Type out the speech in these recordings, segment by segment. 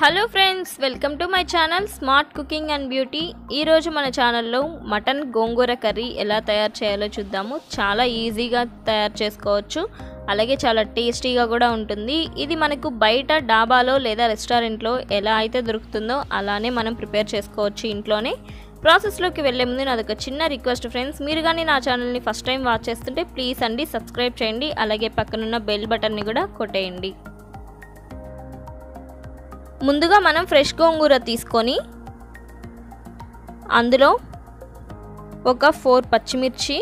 hello friends welcome to my channel smart cooking and beauty ఈరోజు మన ఛానల్లో mutton గోంగూర curry ఎలా తయారు చేయాలో చూద్దాము చాలా ఈజీగా తయారు చేసుకోవచ్చు అలాగే చాలా టేస్టీగా కూడా ఉంటుంది ఇది మనకు బయట డాబాలో లేదా రెస్టారెంట్లో ఎలా అయితే దొరుకుతుందో అలానే మనం ప్రిపేర్ చేసుకోవచ్చు ఇంట్లోనే ప్రాసెస్లోకి వెళ్ళే ముందు నాది ఒక చిన్న రిక్వెస్ట్ ఫ్రెండ్స్ మీరు కానీ నా ఛానల్ని ఫస్ట్ టైం వాచ్ చేస్తుంటే ప్లీజ్ అండి సబ్స్క్రైబ్ చేయండి అలాగే పక్కనున్న బెల్ బటన్ని కూడా కొట్టేయండి ముందుగా మనం ఫ్రెష్ గోంగూర తీసుకొని అందులో ఒక ఫోర్ పచ్చిమిర్చి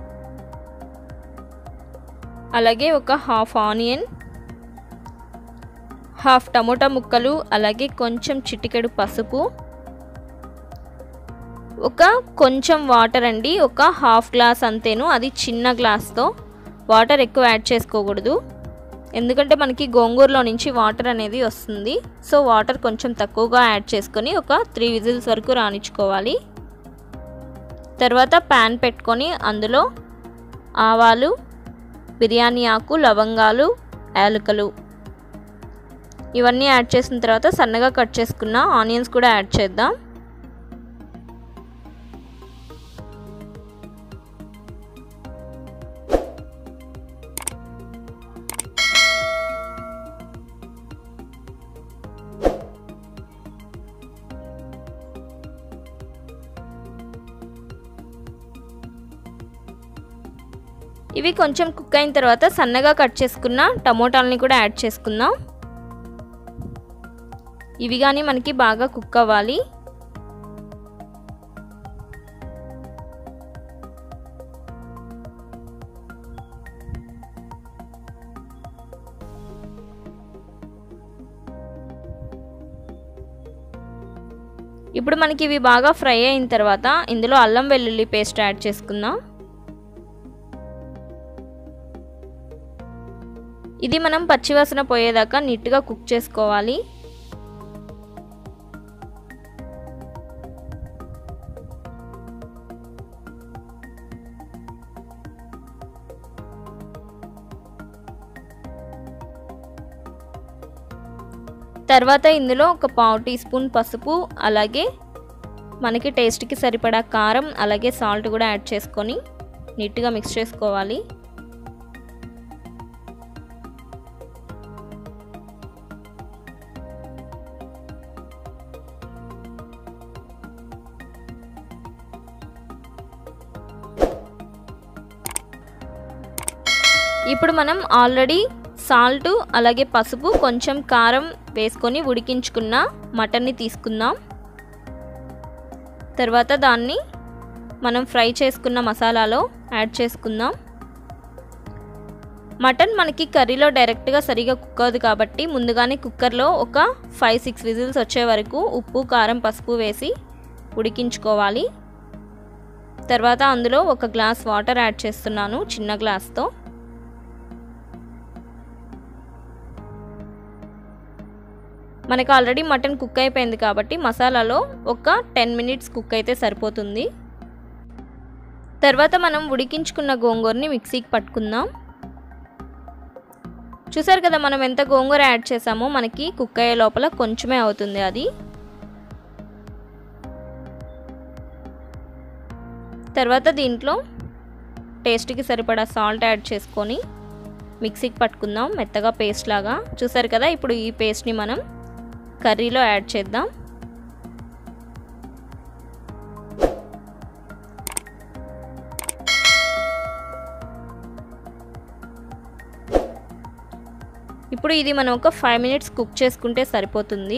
అలాగే ఒక హాఫ్ ఆనియన్ హాఫ్ టమోటా ముక్కలు అలాగే కొంచెం చిటికెడు పసుపు ఒక కొంచెం వాటర్ అండి ఒక హాఫ్ గ్లాస్ అంతేను అది చిన్న గ్లాస్తో వాటర్ ఎక్కువ యాడ్ చేసుకోకూడదు ఎందుకంటే మనకి గోంగూరలో నుంచి వాటర్ అనేది వస్తుంది సో వాటర్ కొంచెం తక్కువగా యాడ్ చేసుకొని ఒక త్రీ విజిల్స్ వరకు రాణించుకోవాలి తర్వాత ప్యాన్ పెట్టుకొని అందులో ఆవాలు బిర్యానీ ఆకు లవంగాలు యాలకులు ఇవన్నీ యాడ్ చేసిన తర్వాత సన్నగా కట్ చేసుకున్న ఆనియన్స్ కూడా యాడ్ చేద్దాం ఇవి కొంచెం కుక్ అయిన తర్వాత సన్నగా కట్ చేసుకున్న టమోటాలని కూడా యాడ్ చేసుకుందాం ఇవి కానీ మనకి బాగా కుక్ అవ్వాలి ఇప్పుడు మనకి ఇవి బాగా ఫ్రై అయిన తర్వాత ఇందులో అల్లం వెల్లుల్లి పేస్ట్ యాడ్ చేసుకుందాం ఇది మనం పచ్చివాసన పోయేదాకా నీట్గా కుక్ చేసుకోవాలి తర్వాత ఇందులో ఒక పావు టీ స్పూన్ పసుపు అలాగే మనకి టేస్ట్కి సరిపడా కారం అలాగే సాల్ట్ కూడా యాడ్ చేసుకొని నీట్గా మిక్స్ చేసుకోవాలి ఇప్పుడు మనం ఆల్రెడీ సాల్ట్ అలాగే పసుపు కొంచెం కారం వేసుకొని ఉడికించుకున్న మటన్ని తీసుకుందాం తర్వాత దాన్ని మనం ఫ్రై చేసుకున్న మసాలాలో యాడ్ చేసుకుందాం మటన్ మనకి కర్రీలో డైరెక్ట్గా సరిగా కుక్ అవ్వదు కాబట్టి ముందుగానే కుక్కర్లో ఒక ఫైవ్ సిక్స్ విజిల్స్ వచ్చే వరకు ఉప్పు కారం పసుపు వేసి ఉడికించుకోవాలి తర్వాత అందులో ఒక గ్లాస్ వాటర్ యాడ్ చేస్తున్నాను చిన్న గ్లాస్తో మనకు ఆల్రెడీ మటన్ కుక్ అయిపోయింది కాబట్టి మసాలాలో ఒక టెన్ మినిట్స్ కుక్ అయితే సరిపోతుంది తర్వాత మనం ఉడికించుకున్న గోంగూరని మిక్సీకి పట్టుకుందాం చూసారు కదా మనం ఎంత గోంగూర యాడ్ చేసామో మనకి కుక్ అయ్యే లోపల కొంచెమే అవుతుంది అది తర్వాత దీంట్లో టేస్ట్కి సరిపడా సాల్ట్ యాడ్ చేసుకొని మిక్సీకి పట్టుకుందాం మెత్తగా పేస్ట్ లాగా చూసారు కదా ఇప్పుడు ఈ పేస్ట్ని మనం కర్రీలో యాడ్ చేద్దాం ఇప్పుడు ఇది మనం ఒక ఫైవ్ మినిట్స్ కుక్ చేసుకుంటే సరిపోతుంది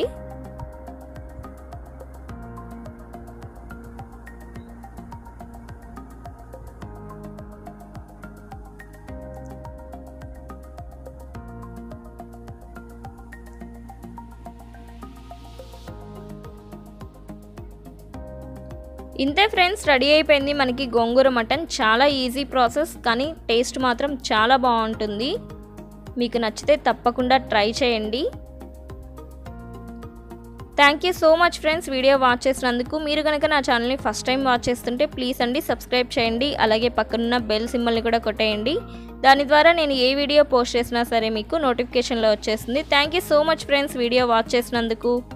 ఇంతే ఫ్రెండ్స్ రెడీ అయిపోయింది మనకి గోంగూర మటన్ చాలా ఈజీ ప్రాసెస్ కానీ టేస్ట్ మాత్రం చాలా బాగుంటుంది మీకు నచ్చితే తప్పకుండా ట్రై చేయండి thank you so much friends video watch చేసినందుకు మీరు కనుక నా ఛానల్ని ఫస్ట్ టైం వాచ్ చేస్తుంటే ప్లీజ్ అండి సబ్స్క్రైబ్ చేయండి అలాగే పక్కనున్న బెల్ సింబల్ని కూడా కొట్టేయండి దాని ద్వారా నేను ఏ వీడియో పోస్ట్ చేసినా సరే మీకు నోటిఫికేషన్లో వచ్చేస్తుంది thank you so much friends video watch చేసినందుకు